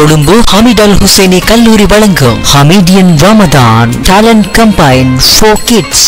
கொழும்பு ஹமீட் அல் ஹுசைனி கல்லூரி வழங்கும் Hameedian Ramadan talent campaign for kids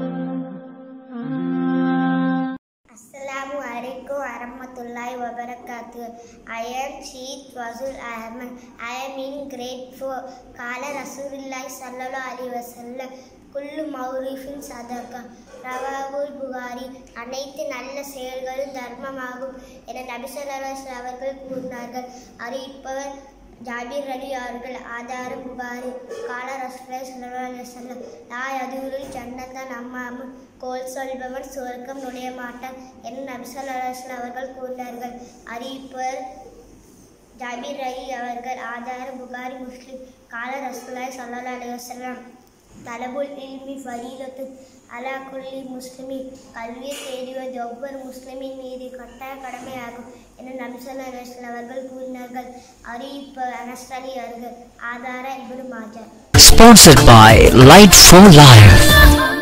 அஸ்ஸலாமு அலைக்கும் வரமத்துல்லாஹி வபரகாத்து I am Sheikh Fazul Ahmed. I am in grade 4. கால ரசூலுல்லாஹி ஸல்லல்லாஹு அலைஹி வஸல்லம் குல்லு மௌரிஃபின் சதகா ரவாகுல் புகாரி அனைத்து நல்ல செயல்களும் தர்மமாகும் என நபி ஸல்லல்லாஹு அலைஹி வஸல்லம் அவர்கள் கூறினார்கள் அறிவிப்பவர் ஜாபீர் அலி அவர்கள் ஆதாரம் புகாரி கால ரசூலுல்லாஹி ஸல்லல்லாஹு அலைஹி வஸல்லம் லா யதுருல் ஜன்னத நம்மாமுன் கோல் சொல்பவன் சுவர்க்கம் நுழைய மாட்டான் என நபி ஸல்லல்லாஹு அலைஹி வஸல்லம் அவர்கள் கூறினார்கள் அறிவிப்பவர் ஜாபீர் அலி அவர்கள் ஆதாரம் புகாரி முஸ்லிம் கால ரசூலுல்லாஹி ஸல்லல்லாஹு அலைஹி வஸல்லம் தலபுல் இல்மி ஃபரீலத்து அலா குல்லி முஸ்லிமின் கல்வியை தேடுவது ஒவ்வொரு முஸ்லிமின் மீது கட்டாய கடமையாகும் என நபிசல்லா அலுவலம் அவர்கள் கூறினார்கள் அறிவிப்பு அனஸ் அலி அவர்கள் ஆதார இப்னு Majah Sponsored by Light for Life